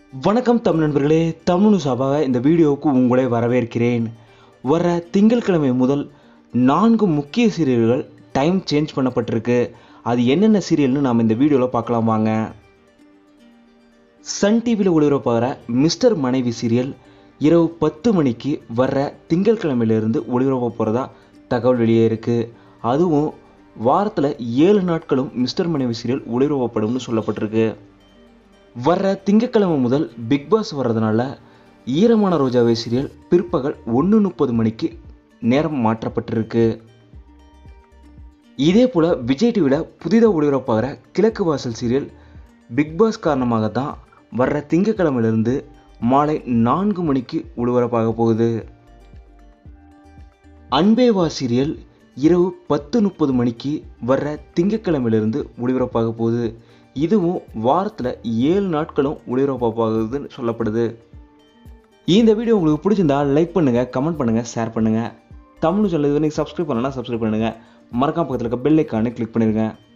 வணக்கம் தமிழ் நண்பர்களே தமிழ் சாபாக இந்த வீடியோவுக்கு உங்களை வரவேற்கிறேன் வர திங்கட்கிழமை முதல் நான்கு முக்கிய சீரியல்கள் டைம் சேஞ்ச் பண்ணப்பட்டிருக்கு அது என்னென்ன சீரியல்னு நாம் இந்த வீடியோவில் பார்க்கலாம் வாங்க சன் டிவியில் ஒளிபரப்பாகிற மிஸ்டர் மனைவி சீரியல் இரவு பத்து மணிக்கு வர்ற திங்கட்கிழமையிலிருந்து ஒளிபரப்ப போகிறதா தகவல் வெளியே இருக்குது அதுவும் வாரத்தில் ஏழு நாட்களும் மிஸ்டர் மனைவி சீரியல் ஒளிபரப்பப்படும்னு சொல்லப்பட்டிருக்கு வர்ற திங்கட்கிழமை முதல் பிக் பாஸ் வர்றதுனால ஈரமான ரோஜாவை சீரியல் பிற்பகல் ஒன்று முப்பது மணிக்கு நேரம் மாற்றப்பட்டிருக்கு இதே போல் விஜய் டிவியில் புதிதாக ஒளிபரப்பாகிற கிழக்கு வாசல் சீரியல் பிக் பாஸ் காரணமாக தான் வர்ற திங்கட்கிழமையிலிருந்து மாலை நான்கு மணிக்கு ஒளிபரப்பாக போகுது அன்பேவா சீரியல் இரவு பத்து முப்பது மணிக்கு வர்ற திங்கட்கிழமையிலிருந்து ஒளிபரப்பாக போகுது இதுவும் வாரத்தில் ஏழு நாட்களும் ஒளிபரப்பாகுதுன்னு சொல்லப்படுது இந்த வீடியோ உங்களுக்கு பிடிச்சிருந்தா லைக் பண்ணுங்கள் கமெண்ட் பண்ணுங்கள் ஷேர் பண்ணுங்கள் தமிழ் சொல்லுது நீங்கள் சப்ஸ்கிரைப் பண்ணலன்னா சப்ஸ்கிரைப் பண்ணுங்கள் மறக்காம பக்கத்தில் இருக்க பெல் ஐக்கானை கிளிக் பண்ணிடுங்க